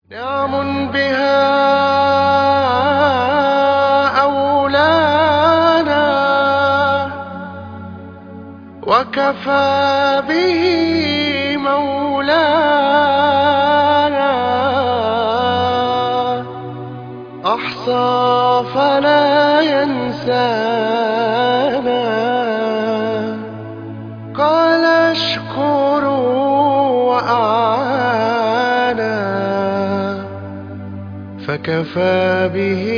نعم بها أولانا وكفى به مولانا أحصى فلا ينسانا قال اشكروا وأعانا فكفى به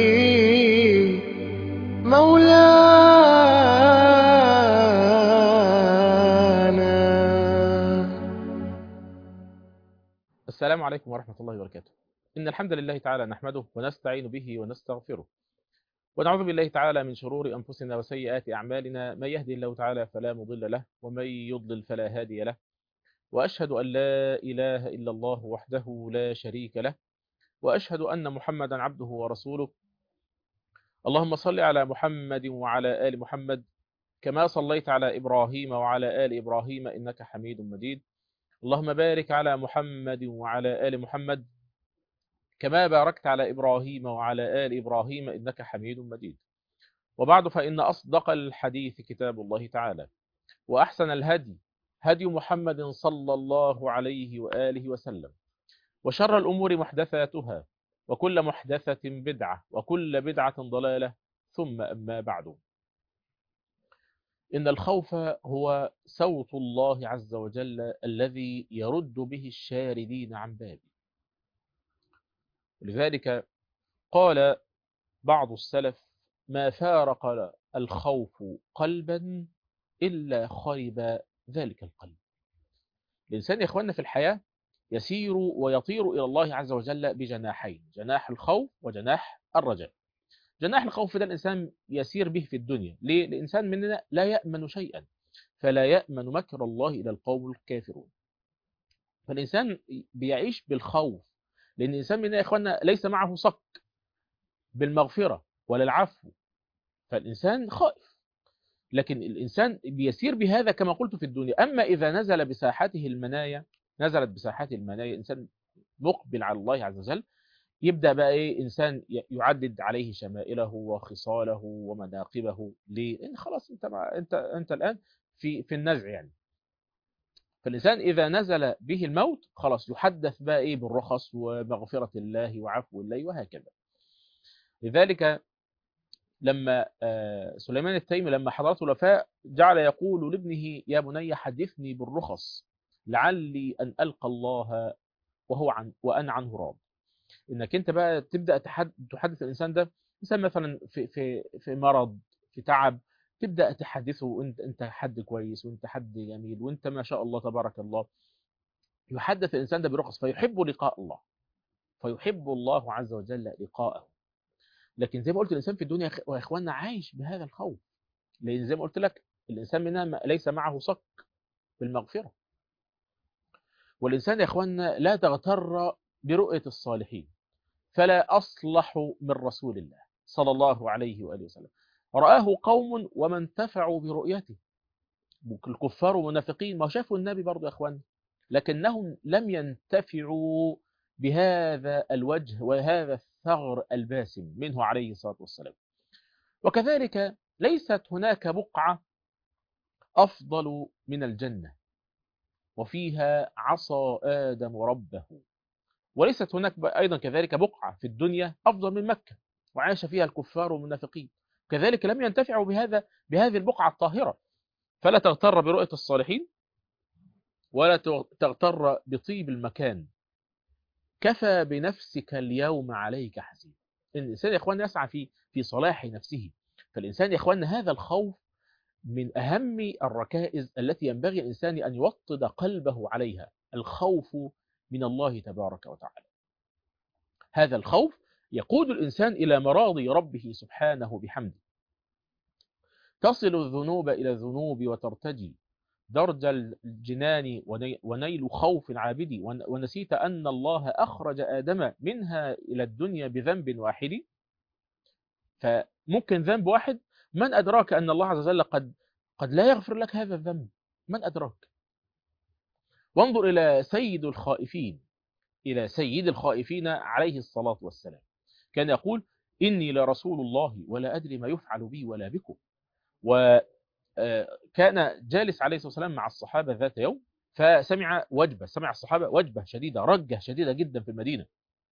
مولانا السلام عليكم ورحمة الله وبركاته إن الحمد لله تعالى نحمده ونستعين به ونستغفره ونعوذ بالله تعالى من شرور أنفسنا وسيئات أعمالنا من يهدي الله تعالى فلا مضل له ومن يضلل فلا هادي له وأشهد أن لا إله إلا الله وحده لا شريك له وأشهد أن محمدا عبده ورسوله اللهم صل على محمد وعلى آل محمد كما صليت على إبراهيم وعلى آل إبراهيم إنك حميد مجيد اللهم بارك على محمد وعلى آل محمد كما باركت على إبراهيم وعلى آل إبراهيم إنك حميد مجيد وبعد فإن أصدق الحديث كتاب الله تعالى وأحسن الهدي هدي محمد صلى الله عليه وآله وسلم وشر الأمور محدثاتها وكل محدثة بدعة وكل بدعة ضلالة ثم أما بعد إن الخوف هو صوت الله عز وجل الذي يرد به الشاردين عن بابه لذلك قال بعض السلف ما فارق الخوف قلبا إلا خرب ذلك القلب الإنسان يا إخواننا في الحياة يسير ويطير إلى الله عز وجل بجناحين جناح الخوف وجناح الرجاء جناح الخوف ده الإنسان يسير به في الدنيا ليه؟ الإنسان مننا لا يأمن شيئا فلا يأمن مكر الله إلى القوم الكافرون فالإنسان بيعيش بالخوف لأن الإنسان مننا يا إخواننا ليس معه صك بالمغفرة ولا العفو فالإنسان خائف لكن الإنسان بيسير بهذا كما قلت في الدنيا أما إذا نزل بساحته المنايا نزلت بساحته المنايا إنسان مقبل على الله عز وجل يبدأ بقى إيه إنسان يعدد عليه شمائله وخصاله ومناقبه ليه؟ لأن خلاص أنت مع أنت أنت الآن في في النزع يعني فالإنسان إذا نزل به الموت خلاص يحدث بقى إيه بالرخص ومغفرة الله وعفو الله وهكذا لذلك لما سليمان التيمي لما حضرته الوفاة جعل يقول لابنه يا بني حدثني بالرخص لعلي أن ألقى الله وهو عن وأنا عنه راض انك انت بقى تبدا تحدث الانسان ده انسان مثلا في في في مرض في تعب تبدا تحدثه وانت انت حد كويس وانت حد جميل وانت ما شاء الله تبارك الله يحدث الانسان ده برخص فيحب لقاء الله فيحب الله عز وجل لقاءه لكن زي ما قلت الانسان في الدنيا يا اخواننا عايش بهذا الخوف لان زي ما قلت لك الانسان مننا ليس معه صك بالمغفره والانسان يا اخواننا لا تغتر برؤيه الصالحين فلا أصلح من رسول الله صلى الله عليه وآله وسلم رآه قوم وما انتفعوا برؤيته الكفار والمنافقين ما شافوا النبي برضو يا أخوان لكنهم لم ينتفعوا بهذا الوجه وهذا الثغر الباسم منه عليه الصلاة والسلام وكذلك ليست هناك بقعة أفضل من الجنة وفيها عصى آدم ربه وليست هناك أيضا كذلك بقعة في الدنيا أفضل من مكة وعاش فيها الكفار والمنافقين كذلك لم ينتفعوا بهذا بهذه البقعة الطاهرة فلا تغتر برؤية الصالحين ولا تغتر بطيب المكان كفى بنفسك اليوم عليك حسيب الإنسان يا إخوان يسعى في في صلاح نفسه فالإنسان يا إخوان هذا الخوف من أهم الركائز التي ينبغي الإنسان أن يوطد قلبه عليها الخوف من الله تبارك وتعالى هذا الخوف يقود الإنسان إلى مراضي ربه سبحانه بحمده تصل الذنوب إلى الذنوب وترتجي درج الجنان ونيل خوف عابد ونسيت أن الله أخرج آدم منها إلى الدنيا بذنب واحد فممكن ذنب واحد من أدراك أن الله عز وجل قد قد لا يغفر لك هذا الذنب من أدراك وانظر إلى سيد الخائفين إلى سيد الخائفين عليه الصلاة والسلام كان يقول إني لرسول الله ولا أدري ما يفعل بي ولا بكم وكان جالس عليه الصلاة والسلام مع الصحابة ذات يوم فسمع وجبة سمع الصحابة وجبة شديدة رجة شديدة جدا في المدينة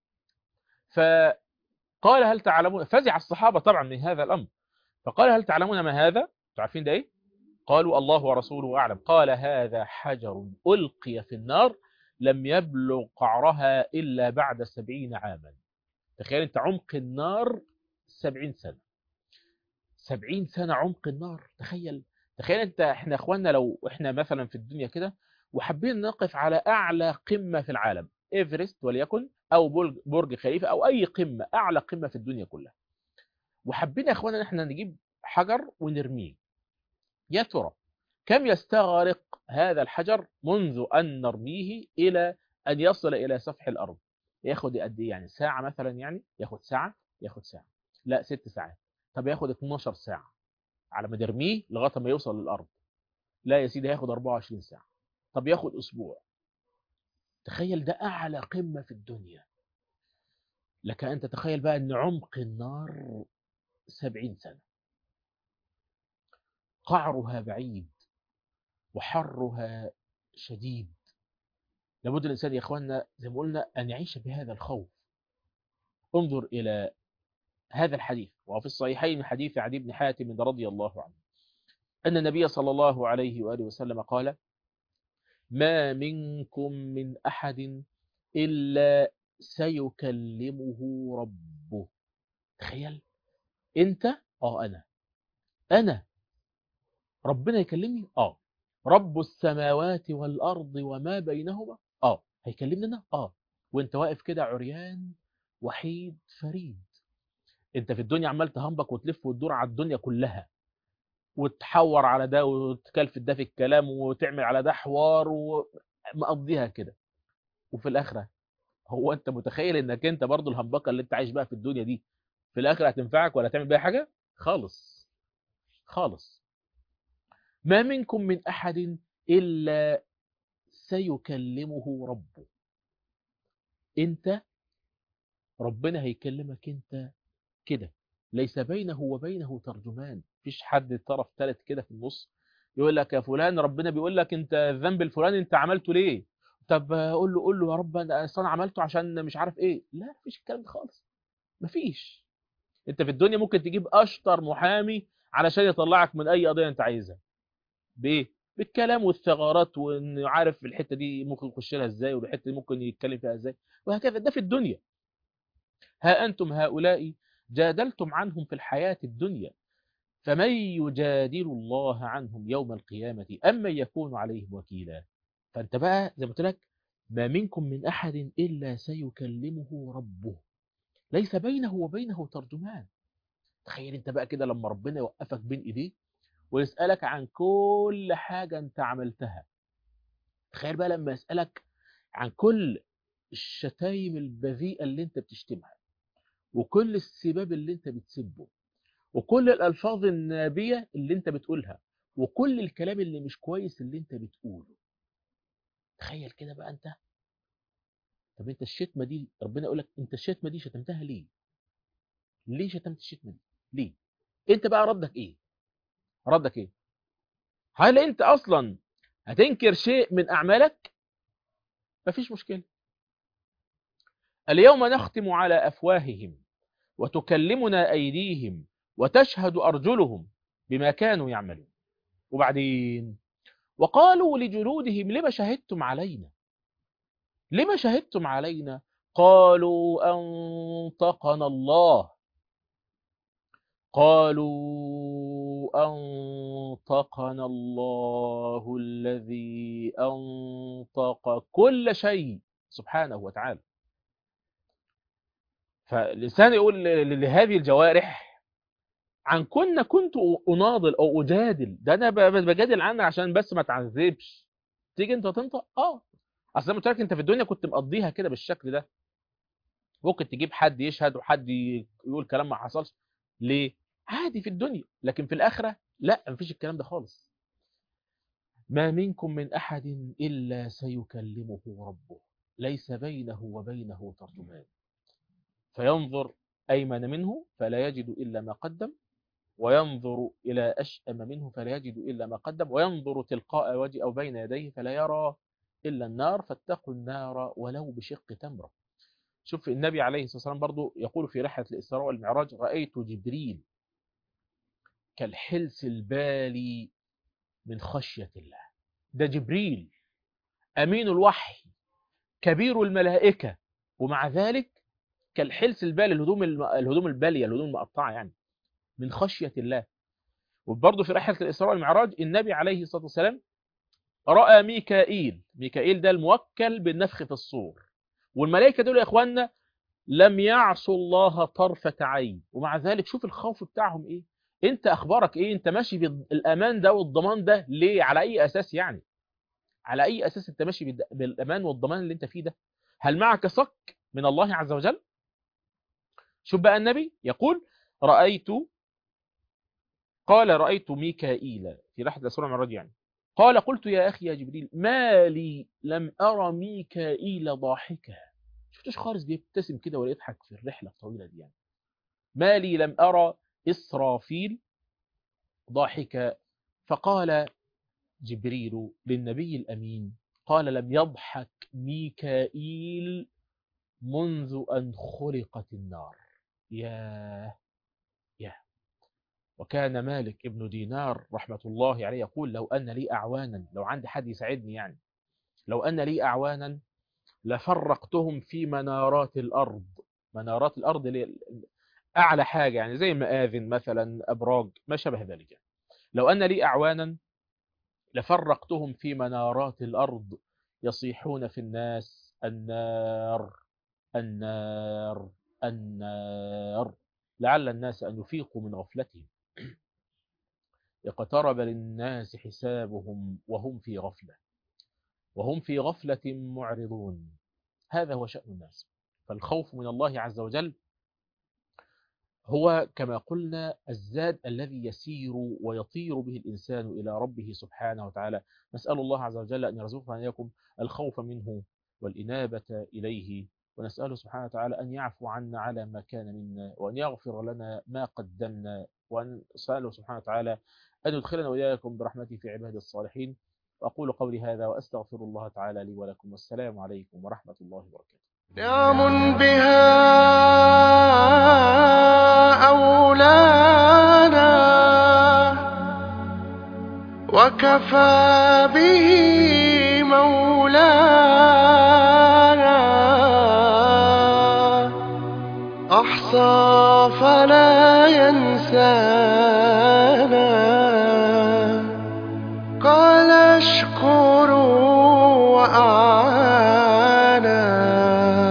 فقال هل تعلمون فزع الصحابة طبعا من هذا الأمر فقال هل تعلمون ما هذا تعرفين ده إيه قالوا الله ورسوله أعلم قال هذا حجر ألقي في النار لم يبلغ قعرها إلا بعد سبعين عاما تخيل أنت عمق النار سبعين سنة سبعين سنة عمق النار تخيل تخيل أنت إحنا أخواننا لو إحنا مثلا في الدنيا كده وحابين نقف على أعلى قمة في العالم إيفرست وليكن أو برج, برج خليفة أو أي قمة أعلى قمة في الدنيا كلها وحابين يا أخوانا إحنا نجيب حجر ونرميه يا ترى كم يستغرق هذا الحجر منذ أن نرميه إلى أن يصل إلى سفح الأرض ياخد قد إيه يعني ساعة مثلا يعني ياخد ساعة ياخد ساعة لا ست ساعات طب ياخد 12 ساعة على ما نرميه لغاية ما يوصل للأرض لا يا سيدي هياخد 24 ساعة طب ياخد أسبوع تخيل ده أعلى قمة في الدنيا لك أن تتخيل بقى أن عمق النار 70 سنة قعرها بعيد وحرها شديد لابد الإنسان يا أخواننا زي ما قلنا أن يعيش بهذا الخوف انظر إلى هذا الحديث وفي الصحيحين من حديث عدي بن حاتم رضي الله عنه أن النبي صلى الله عليه وآله وسلم قال ما منكم من أحد إلا سيكلمه ربه تخيل أنت آه أنا أنا ربنا يكلمني آه رب السماوات والأرض وما بينهما آه هيكلمني أنا آه وانت واقف كده عريان وحيد فريد انت في الدنيا عمال تهنبك وتلف وتدور على الدنيا كلها وتحور على ده وتكلف ده في الكلام وتعمل على ده حوار ومقضيها كده وفي الآخرة هو انت متخيل انك انت برضو الهنبكه اللي انت عايش بقى في الدنيا دي في الآخرة هتنفعك ولا تعمل بيها حاجة خالص خالص ما منكم من أحد إلا سيكلمه ربه انت ربنا هيكلمك انت كده ليس بينه وبينه ترجمان مفيش حد طرف ثالث كده في النص يقول لك يا فلان ربنا بيقول لك انت الذنب الفلاني انت عملته ليه طب قول له قول له يا رب انا اصل انا عملته عشان مش عارف ايه لا مفيش الكلام ده خالص مفيش انت في الدنيا ممكن تجيب اشطر محامي علشان يطلعك من اي قضيه انت عايزها بايه بالكلام والثغرات وانه عارف الحته دي ممكن يخش لها ازاي والحته دي ممكن يتكلم فيها ازاي وهكذا ده في الدنيا ها انتم هؤلاء جادلتم عنهم في الحياة الدنيا فمن يجادل الله عنهم يوم القيامة أما يكون عليهم وكيلا فأنت بقى زي ما قلت لك ما منكم من أحد إلا سيكلمه ربه ليس بينه وبينه ترجمان تخيل انت بقى كده لما ربنا يوقفك بين ايديه ويسألك عن كل حاجة انت عملتها تخيل بقى لما يسألك عن كل الشتايم البذيئة اللي انت بتشتمها وكل السباب اللي انت بتسبه وكل الألفاظ النابية اللي انت بتقولها وكل الكلام اللي مش كويس اللي انت بتقوله تخيل كده بقى انت طب انت الشتمة دي ربنا يقول لك انت الشتمة دي شتمتها ليه ليه شتمت الشتمة دي ليه انت بقى ردك ايه ردك ايه هل انت اصلا هتنكر شيء من اعمالك مفيش مشكلة اليوم نختم على افواههم وتكلمنا ايديهم وتشهد ارجلهم بما كانوا يعملون وبعدين وقالوا لجلودهم لما شهدتم علينا لما شهدتم علينا قالوا أنطقنا الله قالوا أنطقنا الله الذي أنطق كل شيء سبحانه وتعالى فالإنسان يقول لهذه الجوارح عن كنا كنت أناضل أو أجادل ده أنا بجادل عنك عشان بس ما تعذبش تيجي أنت تنطق آه أصل أنا لك أنت في الدنيا كنت مقضيها كده بالشكل ده ممكن تجيب حد يشهد وحد يقول كلام ما حصلش ليه عادي في الدنيا لكن في الآخرة لا مفيش الكلام ده خالص ما منكم من أحد إلا سيكلمه ربه ليس بينه وبينه ترجمان فينظر أيمن منه فلا يجد إلا ما قدم وينظر إلى أشأم منه فلا يجد إلا ما قدم وينظر تلقاء وجه أو بين يديه فلا يرى إلا النار فاتقوا النار ولو بشق تمرة شوف النبي عليه الصلاة والسلام برضو يقول في رحلة الإسراء والمعراج رأيت جبريل كالحلس البالي من خشية الله ده جبريل أمين الوحي كبير الملائكة ومع ذلك كالحلس البالي الهدوم الم... الهدوم البالية الهدوم المقطعة يعني من خشية الله وبرضه في رحلة الإسراء والمعراج النبي عليه الصلاة والسلام رأى ميكائيل ميكائيل ده الموكل بالنفخ في الصور والملائكة دول يا إخواننا لم يعصوا الله طرفة عين ومع ذلك شوف الخوف بتاعهم إيه أنت أخبارك إيه أنت ماشي بالأمان ده والضمان ده ليه على أي أساس يعني على أي أساس أنت ماشي بالأمان والضمان اللي أنت فيه ده هل معك صك من الله عز وجل شوف بقى النبي يقول رأيت قال رأيت ميكائيل في رحلة الأسرة المعراج يعني قال قلت يا أخي يا جبريل ما لي لم أرى ميكائيل ضاحكا شفتش خالص بيبتسم كده ولا يضحك في الرحلة الطويلة دي يعني ما لي لم أرى إسرافيل ضاحكا فقال جبريل للنبي الأمين قال لم يضحك ميكائيل منذ أن خلقت النار يا يا وكان مالك ابن دينار رحمة الله عليه يقول لو أن لي أعوانا لو عندي حد يساعدني يعني لو أن لي أعوانا لفرقتهم في منارات الأرض منارات الأرض اللي أعلى حاجة يعني زي مآذن مثلا أبراج ما شبه ذلك يعني. لو أن لي أعوانا لفرقتهم في منارات الأرض يصيحون في الناس النار النار النار لعل الناس أن يفيقوا من غفلتهم اقترب للناس حسابهم وهم في غفلة وهم في غفلة معرضون هذا هو شأن الناس فالخوف من الله عز وجل هو كما قلنا الزاد الذي يسير ويطير به الإنسان إلى ربه سبحانه وتعالى نسأل الله عز وجل أن يرزقنا إياكم الخوف منه والإنابة إليه ونسأله سبحانه وتعالى أن يعفو عنا على ما كان منا وأن يغفر لنا ما قدمنا وأن نسأله سبحانه وتعالى أن يدخلنا وإياكم برحمته في عباده الصالحين وأقول قولي هذا وأستغفر الله تعالى لي ولكم والسلام عليكم ورحمة الله وبركاته نعم بها أولانا وكفى به مولانا أحصى فلا ينسانا قال اشكروا وأعانا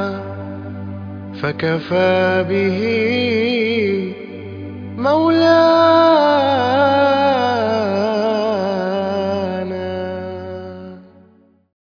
فكفى به مولانا